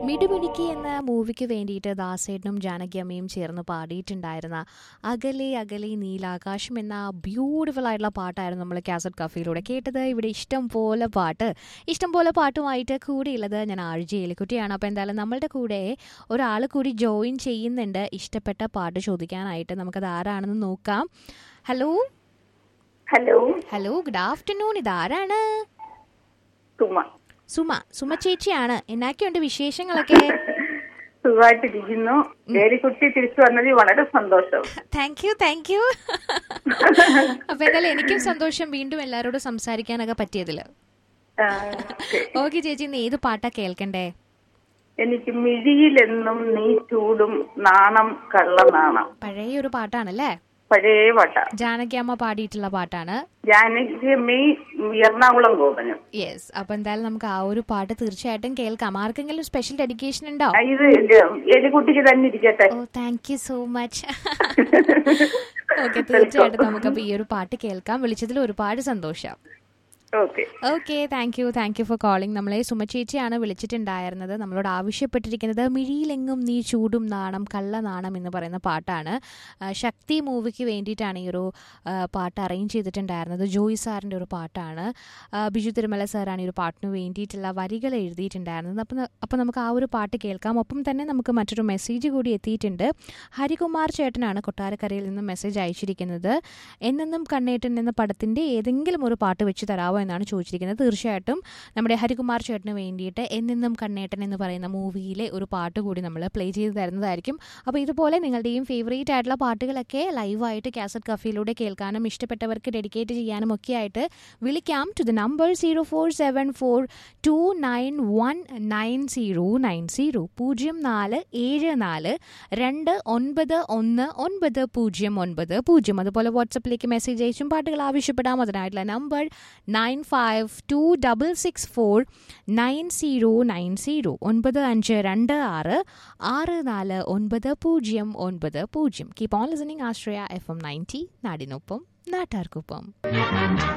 മിടുമിടുക്കി എന്ന മൂവിക്ക് വേണ്ടിയിട്ട് ദാസേട്ടനും ജാനകിയമ്മയും ചേർന്ന് പാടിയിട്ടുണ്ടായിരുന്ന അകലെ അകലെ നീലാകാശം എന്ന ബ്യൂട്ടിഫുൾ ആയിട്ടുള്ള പാട്ടായിരുന്നു നമ്മൾ കാസറ്റ് കഫയിലൂടെ കേട്ടത് ഇവിടെ ഇഷ്ടം പോലെ പാട്ട് ഇഷ്ടം പോലെ പാട്ടുമായിട്ട് കൂടിയുള്ളത് ഞാൻ ആഴ്ച എലിക്കുട്ടിയാണ് അപ്പോൾ എന്തായാലും നമ്മളുടെ കൂടെ ഒരാൾ കൂടി ജോയിൻ ചെയ്യുന്നുണ്ട് ഇഷ്ടപ്പെട്ട പാട്ട് ചോദിക്കാനായിട്ട് നമുക്കത് ആരാണെന്ന് നോക്കാം hello hello hello good afternoon ഇതാരാണ് സുമ സുമ സുമ ചേച്ചിയാണ് എന്നാക്കെയുണ്ട് വിശേഷങ്ങളൊക്കെ സുഖമായിട്ടിരിക്കുന്നു ഏരിക്കുട്ടി തിരിച്ചു വന്നതിൽ വളരെ സന്തോഷം താങ്ക് യു താങ്ക് യു അപ്പൊ എന്തായാലും എനിക്കും സന്തോഷം വീണ്ടും എല്ലാരോടും സംസാരിക്കാനൊക്കെ പറ്റിയതില് ആ, ഓക്കേ. ഓക്കെ ചേച്ചി ഇന്ന് ഏത് പാട്ടാ കേൾക്കണ്ടേ എനിക്ക് മിഴിയിലെന്നും നീ ചൂടും നാണം കള്ളനാണം പഴയ ഒരു പാട്ടാണല്ലേ പഴയ പാട്ട ജാനകി അമ്മ പാടിയിട്ടുള്ള പാട്ടാണ് ജാനകി മെയ് എറണാകുളം ഗോപനം യെസ് അപ്പൊ എന്തായാലും നമുക്ക് ആ ഒരു പാട്ട് തീർച്ചയായിട്ടും കേൾക്കാം ആർക്കെങ്കിലും സ്പെഷ്യൽ ഡെഡിക്കേഷൻ ഉണ്ടോ ആ, ഇത് എലിക്കുട്ടിക്ക് തന്നെ ഇരിക്കട്ടെ oh thank you so much okay തീർച്ചയായിട്ടും നമുക്കപ്പോ ഈ ഒരു പാട്ട് കേൾക്കാം വിളിച്ചതിൽ ഒരുപാട് സന്തോഷം okay okay thank you thank you for calling നമ്മളെ സുമ ചേച്ചിയാണ് വിളിച്ചിട്ടുണ്ടായിരുന്നത് നമ്മളോട് ആവശ്യപ്പെട്ടിരിക്കുന്നത് മിഴിയിലെങ്ങും നീ ചൂടും നാണം കള്ള നാണം എന്ന് പറയുന്ന പാട്ടാണ് ആ, ശക്തി മൂവിക്ക് വേണ്ടിയിട്ടാണ് ഈ ഒരു ആ, പാട്ട് അറേഞ്ച് ചെയ്തിട്ടുണ്ടായിരുന്നത് ജോയി സാറിൻ്റെ ഒരു പാട്ടാണ് ആ, ബിജു തിരുമല സാറാണ് ഈ ഒരു പാട്ടിന് വേണ്ടിയിട്ടുള്ള വരികൾ എഴുതിയിട്ടുണ്ടായിരുന്നത് അപ്പം അപ്പം നമുക്ക് ആ ഒരു പാട്ട് കേൾക്കാം ഒപ്പം തന്നെ നമുക്ക് മറ്റൊരു മെസ്സേജ് കൂടി എത്തിയിട്ടുണ്ട് ഹരികുമാർ ചേട്ടനാണ് കൊട്ടാരക്കരയിൽ നിന്ന് മെസ്സേജ് അയച്ചിരിക്കുന്നത് എന്നെന്നും കണ്ണേട്ടൻ എന്ന പടത്തിൻ്റെ ഏതെങ്കിലും ഒരു പാട്ട് വെച്ച് തരാമോ എന്നാണ് ചോദിച്ചിരിക്കുന്നത് തീർച്ചയായിട്ടും നമ്മുടെ ഹരികുമാർ ചേട്ടന് വേണ്ടിയിട്ട് എന്നെന്നും കണ്ണേട്ടൻ എന്ന് പറയുന്ന മൂവിയിലെ ഒരു പാട്ട് കൂടി നമ്മൾ പ്ലേ ചെയ്ത് തരുന്നതായിരിക്കും അപ്പോൾ ഇതുപോലെ നിങ്ങളുടെയും ഫേവറേറ്റ് ആയിട്ടുള്ള പാട്ടുകളൊക്കെ ലൈവായിട്ട് കാസറ്റ് കഫയിലൂടെ കേൾക്കാനും ഇഷ്ടപ്പെട്ടവർക്ക് ഡെഡിക്കേറ്റ് ചെയ്യാനും ഒക്കെ ആയിട്ട് വിളിക്കാം to the number zero four seven four two nine one nine zero nine zero പൂജ്യം നാല് ഏഴ് നാല് രണ്ട് ഒൻപത് ഒന്ന് ഒൻപത് പൂജ്യം ഒൻപത് പൂജ്യം അതുപോലെ വാട്സപ്പിലേക്ക് മെസ്സേജ് അയച്ചും പാട്ടുകൾ ആവശ്യപ്പെടാം അതിനായിട്ടുള്ള number nine five two double six four nine zero nine zero ഒൻപത് അഞ്ച് രണ്ട് ആറ് ആറ് നാല് ഒൻപത് പൂജ്യം ഒൻപത് പൂജ്യം keep on listening Ashraya F M ninety നാടിനൊപ്പം നാട്ടാർക്കൊപ്പം